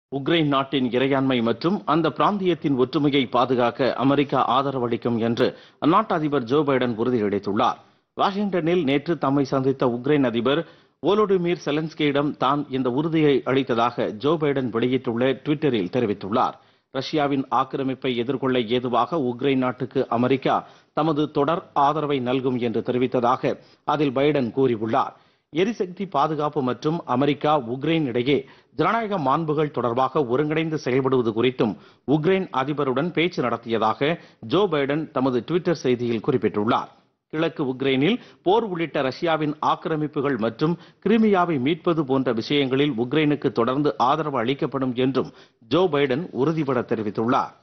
Ukraine நாட்டின் இறையாண்மை மற்றும் அந்த பிராந்தியத்தின் ஒற்றுமையை பாதுகாக்க அமெரிக்கா ஆதரவளிக்கும் என்று அந்நாட்டு அதிபர் ஜோ பைடன் உறுதியளித்துள்ளார் வாஷிங்டனில் நேற்று தம்மை சந்தித்த உக்ரைன் அதிபர் வோலோடிமிர் செலன்ஸ்கியிடம் தான் இந்த உறுதியை அளித்ததாக ஜோ பைடன் வெளியிட்டுள்ள ட்விட்டரில் தெரிவித்துள்ளார் ரஷ்யாவின் ஆக்கிரமிப்பை எதிர்கொள்ள ஏதுவாக உக்ரைன் நாட்டுக்கு அமெரிக்கா தமது தொடர் ஆதரவை நல்கும் என்று தெரிவித்ததாக அதில் பைடன் கூறியுள்ளார் எரிசக்தி பாதுகாப்பு மற்றும் அமெரிக்கா உக்ரைன் இடையே ஜனநாயக மாண்புகள் தொடர்பாக ஒருங்கிணைந்து செயல்படுவது குறித்தும் உக்ரைன் அதிபருடன் பேச்சு நடத்தியதாக ஜோ பைடன் தமது ட்விட்டர் செய்தியில் குறிப்பிட்டுள்ளார் கிழக்கு உக்ரைனில் போர் உள்ளிட்ட ரஷ்யாவின் ஆக்கிரமிப்புகள் மற்றும் கிரிமியாவை மீட்பது போன்ற விஷயங்களில் உக்ரைனுக்கு தொடர்ந்து ஆதரவு அளிக்கப்படும் என்றும் ஜோ பைடன் உறுதிபட தெரிவித்துள்ளார்